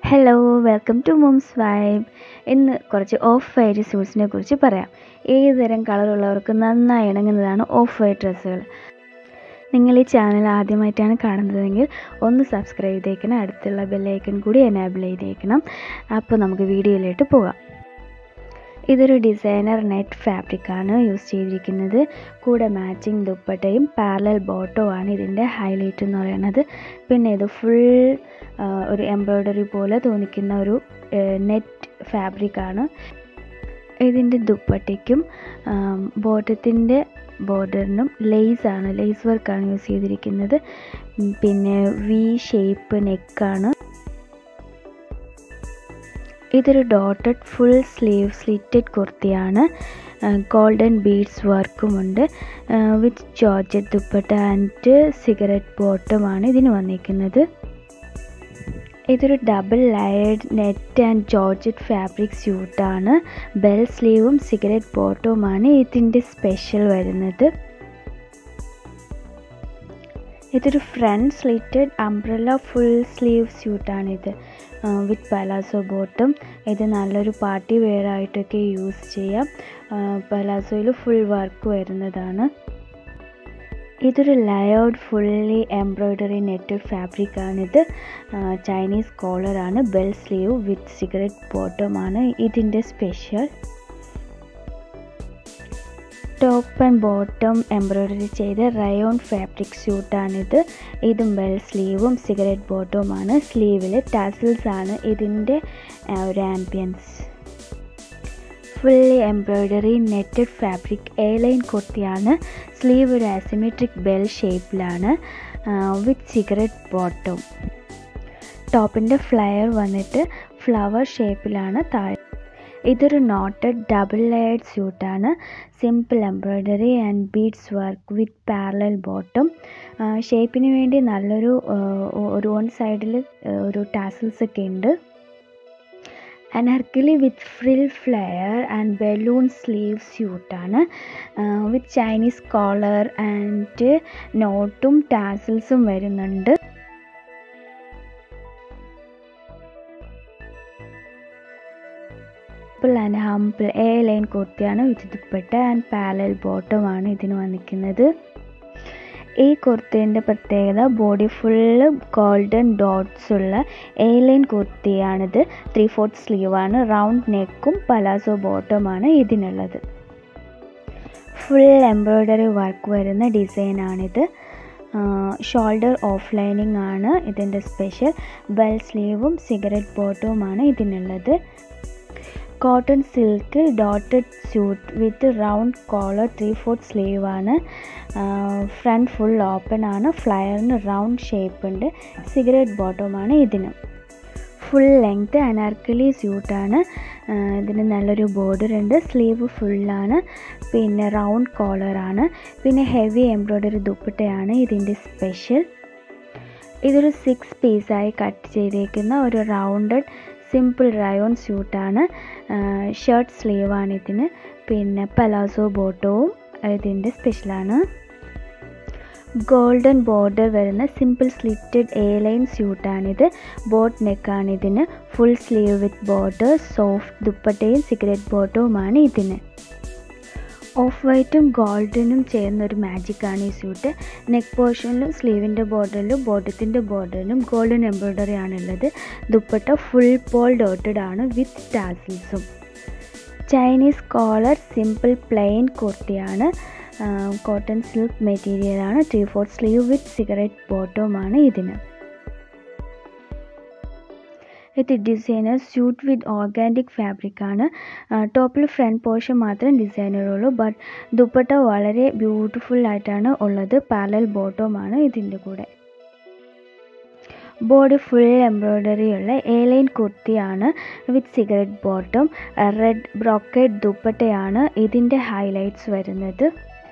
hello welcome to Moms Vibe ഇന്ന് കുറച്ച് of white സ്യൂട്ട്സിനെ കുറിച്ച് പറയാം ഏതുതരം കളറുള്ളവർക്ക് നന്നായി ഇണങ്ങുന്നതാണ് ഓഫ് വൈറ്റ് ഡ്രസ്സുകൾ നിങ്ങൾ ഈ ചാനൽ ആദ്യമായിട്ടാണ് കാണുന്നതെങ്കിൽ ഒന്ന് സബ്സ്ക്രൈബ് ചെയ്തേക്കണം അടുത്തുള്ള ബെല്ലൈക്കൺ കൂടി എനേബിൾ ചെയ്തേക്കണം അപ്പോൾ നമുക്ക് വീഡിയോയിലോട്ട് പോകാം ഇതൊരു ഡിസൈനർ നെറ്റ് ഫാബ്രിക്കാണ് യൂസ് ചെയ്തിരിക്കുന്നത് കൂടെ മാച്ചിങ് ദുപ്പട്ടയും പാരലൽ ബോട്ടോ ആണ് ഇതിൻ്റെ ഹൈലൈറ്റ് എന്ന് പറയുന്നത് പിന്നെ ഇത് ഫുൾ ഒരു എംബ്രോയ്ഡറി പോലെ തോന്നിക്കുന്ന ഒരു നെറ്റ് ഫാബ്രിക്കാണ് ഇതിൻ്റെ ദുപ്പട്ടയ്ക്കും ബോട്ടത്തിൻ്റെ ബോർഡറിനും ലേസാണ് ലേസ് വർക്കാണ് യൂസ് ചെയ്തിരിക്കുന്നത് പിന്നെ വി ഷേപ്പ് നെക്കാണ് ഇതൊരു ഡോട്ടഡ് ഫുൾ സ്ലീവ് സ്ലിറ്റഡ് കുർത്തിയാണ് ഗോൾഡൻ ബീഡ്സ് വർക്കുമുണ്ട് with georgette dupatta and cigarette ബോട്ടമാണ് ഇതിന് വന്നിരിക്കുന്നത് ഇതൊരു double layered net and georgette fabric സ്യൂട്ടാണ് ബെൽ സ്ലീവും സിഗരറ്റ് ബോട്ടവുമാണ് ഇതിൻ്റെ സ്പെഷ്യൽ വരുന്നത് ഇതൊരു front slitted umbrella full sleeve സ്യൂട്ടാണിത് വിത്ത് പലാസോ ബോട്ടും ഇത് നല്ലൊരു പാർട്ടി വെയർ ആയിട്ടൊക്കെ യൂസ് ചെയ്യാം പലാസോയിൽ ഫുൾ വർക്ക് വരുന്നതാണ് ഇതൊരു layered fully embroidery netted fabric ആണിത് ചൈനീസ് കോളറാണ് ബെൽ സ്ലീവ് വിത്ത് സിഗരറ്റ് ബോട്ടമാണ് ഇതിൻ്റെ special top and bottom embroidery ചെയ്ത റയോൺ ഫാബ്രിക് സ്യൂട്ടാണിത് ഇതും ബെൽ സ്ലീവും സിഗരറ്റ് ബോട്ടവുമാണ് സ്ലീവിൽ ടാസിൽസ് ആണ് ഇതിൻ്റെ ഒരു ambience fully embroidery netted fabric A line കുർത്തിയാണ് സ്ലീവ് ഒരു അസിമെട്രിക് ബെൽ ഷേപ്പിലാണ് വിത്ത് സിഗരറ്റ് ബോട്ടം ടോപ്പിൻ്റെ ഫ്ലയർ വന്നിട്ട് ഫ്ലവർ ഷേപ്പിലാണ് താഴെ ഇതൊരു നോട്ടഡ് ഡബിൾ ലെയർഡ് സ്യൂട്ടാണ് simple embroidery and beads work with parallel bottom ഷേപ്പിന് വേണ്ടി നല്ലൊരു ഒരു വൺ സൈഡിൽ ഒരു ടാസിൽസ് ഒക്കെ ഉണ്ട് anarkali with frill flare and balloon sleeve സ്യൂട്ടാണ് വിത്ത് ചൈനീസ് കോളർ ആൻഡ് നോട്ടും ടാസിൽസും വരുന്നുണ്ട് simple and humble A line കുർത്തിയാണ് വിത്ത് ദുപ്പട്ട ആൻഡ് പാലൽ ബോട്ടമാണ് ഇതിന് വന്നിരിക്കുന്നത് ഈ കുർത്തേൻ്റെ പ്രത്യേകത ബോഡി ഫുള്ള് ഗോൾഡൻ ഡോട്ട്സ് ഉള്ള എ ലൈൻ കുർത്തിയാണിത് ത്രീ ഫോർത്ത് സ്ലീവാണ് റൗണ്ട് നെക്കും പലാസോ ബോട്ടമാണ് ഇതിനുള്ളത് ഫുൾ എംബ്രോയ്ഡറി വർക്ക് വരുന്ന ഡിസൈനാണിത് ഷോൾഡർ ഓഫ് ലൈനിങ് ആണ് ഇതിൻ്റെ സ്പെഷ്യൽ ബെൽ സ്ലീവും സിഗരറ്റ് ബോട്ടവുമാണ് ഇതിനുള്ളത് cotton silk dotted suit with round collar three fourth sleeve ആണ് ഫ്രണ്ട് ഫുൾ ഓപ്പൺ ആണ് ഫ്ലയറിന് റൗണ്ട് ഷേപ്പ് ഉണ്ട് സിഗരറ്റ് ബോട്ടമാണ് ഇതിന് ഫുൾ ലെങ്ത് അനാർക്കലി സ്യൂട്ടാണ് ഇതിന് നല്ലൊരു ബോർഡർ ഉണ്ട് സ്ലീവ് ഫുള്ളാണ് പിന്നെ റൗണ്ട് കോളറാണ് പിന്നെ ഹെവി എംബ്രോയ്ഡറി ദുപ്പട്ടയാണ് ഇതിൻ്റെ സ്പെഷ്യൽ ഇതൊരു സിക്സ് പീസായി കട്ട് ചെയ്തേക്കുന്ന ഒരു റൗണ്ടഡ് സിമ്പിൾ റയോൺ സ്യൂട്ടാണ് ഷർട്ട് സ്ലീവാണ് ഇതിന് പിന്നെ പലാസോ ബോട്ടവും ഇതിൻ്റെ സ്പെഷ്യലാണ് ഗോൾഡൻ ബോർഡർ വരുന്ന സിമ്പിൾ സ്ലിറ്റഡ് എ ലൈൻ സ്യൂട്ടാണിത് ബോട്ട് നെക്കാണ് ഇതിന് full sleeve with border soft ദുപ്പട്ടയും സിഗരറ്റ് ബോട്ടവുമാണ് ഇതിന് ഓഫ് വൈറ്റും ഗോൾഡനും ചേർന്ന ഒരു മാജിക്കാണ് ഈ സ്യൂട്ട് നെക്ക് പോർഷനിലും സ്ലീവിൻ്റെ ബോർഡറിലും ബോട്ടത്തിൻ്റെ ബോർഡറിലും ഗോൾഡൻ എംബ്രോയ്ഡറി ആണുള്ളത് ദുപ്പട്ട ഫുൾ പോൾ ഡോട്ടഡ് ആണ് വിത്ത് ടാസിൽസും ചൈനീസ് കോളർ സിമ്പിൾ പ്ലെയിൻ കുർത്തിയാണ് കോട്ടൺ സിൽക്ക് മെറ്റീരിയലാണ് three four sleeve with cigarette ബോട്ടവുമാണ് ഇതിന് ഇത് designer suit with organic fabric ആണ് ടോപ്പിൽ ഫ്രണ്ട് പോർഷൻ മാത്രം ഡിസൈനർ ഉള്ളൂ ബട്ട് ദുപ്പട്ട വളരെ ബ്യൂട്ടിഫുൾ ആയിട്ടാണ് ഉള്ളത് പാരലൽ ബോട്ടവുമാണ് ഇതിൻ്റെ കൂടെ ബോഡി ഫുൾ എംബ്രോയ്ഡറി ഉള്ള എ ലൈൻ കുർത്തിയാണ് with cigarette bottom red brocade ദുപ്പട്ടയാണ് ഇതിൻ്റെ ഹൈലൈറ്റ്സ് വരുന്നത്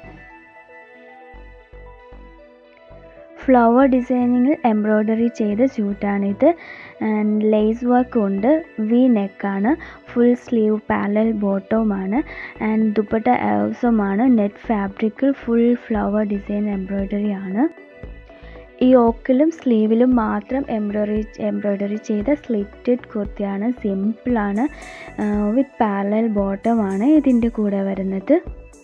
ഫ്ലവർ ഡിസൈനിങ്ങിൽ എംബ്രോയ്ഡറി ചെയ്ത സ്യൂട്ടാണിത് ആൻഡ് ലേസ് വർക്ക് ഉണ്ട് വി നെക്കാണ് ഫുൾ സ്ലീവ് പാരലൽ ബോട്ടവുമാണ് ആൻഡ് ദുപ്പട്ട എവ്സുമാണ് നെറ്റ് ഫാബ്രിക്കിൽ ഫുൾ ഫ്ലവർ ഡിസൈൻ എംബ്രോയ്ഡറി ആണ് ഈ ഓക്കിലും സ്ലീവിലും മാത്രം എംബ്രോയിഡറി എംബ്രോയിഡറി ചെയ്ത സ്ലിറ്റഡ് കുർത്തിയാണ് സിമ്പിളാണ് വിത്ത് പാരലൽ ബോട്ടമാണ് ഇതിൻ്റെ കൂടെ വരുന്നത്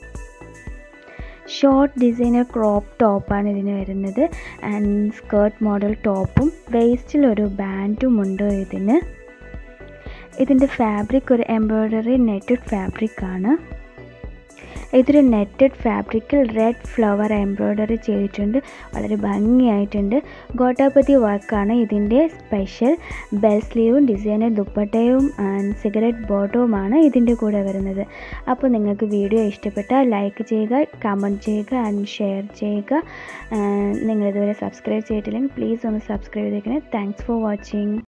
ഷോർട്ട് ഡിസൈനർ ക്രോപ്പ് ടോപ്പാണ് ഇതിന് വരുന്നത് ആൻഡ് സ്കേർട്ട് മോഡൽ ടോപ്പും വേസ്റ്റിൽ ഒരു ബാൻഡും ഉണ്ട് ഇതിന് ഇതിൻ്റെ ഫാബ്രിക് ഒരു എംബ്രോയ്ഡറി നെറ്റഡ് ഫാബ്രിക് ആണ് ഇതൊരു നെറ്റഡ് ഫാബ്രിക്കിൽ റെഡ് ഫ്ലവർ എംബ്രോയ്ഡറി ചെയ്തിട്ടുണ്ട് വളരെ ഭംഗിയായിട്ടുണ്ട് ഗോട്ടാപതി വർക്കാണ് ഇതിൻ്റെ സ്പെഷ്യൽ ബെൽ സ്ലീവും ഡിസൈനർ ദുപ്പട്ടയും ആൻഡ് സിഗരറ്റ് ബോട്ടവുമാണ് ഇതിൻ്റെ കൂടെ വരുന്നത് അപ്പോൾ നിങ്ങൾക്ക് വീഡിയോ ഇഷ്ടപ്പെട്ടാൽ ലൈക്ക് ചെയ്യുക കമൻറ്റ് ചെയ്യുക ആൻഡ് ഷെയർ ചെയ്യുക നിങ്ങളിതുവരെ സബ്സ്ക്രൈബ് ചെയ്തിട്ടില്ലെങ്കിൽ പ്ലീസ് ഒന്ന് സബ്സ്ക്രൈബ് ചെയ്തേക്കണേ താങ്ക്സ് ഫോർ വാച്ചിങ്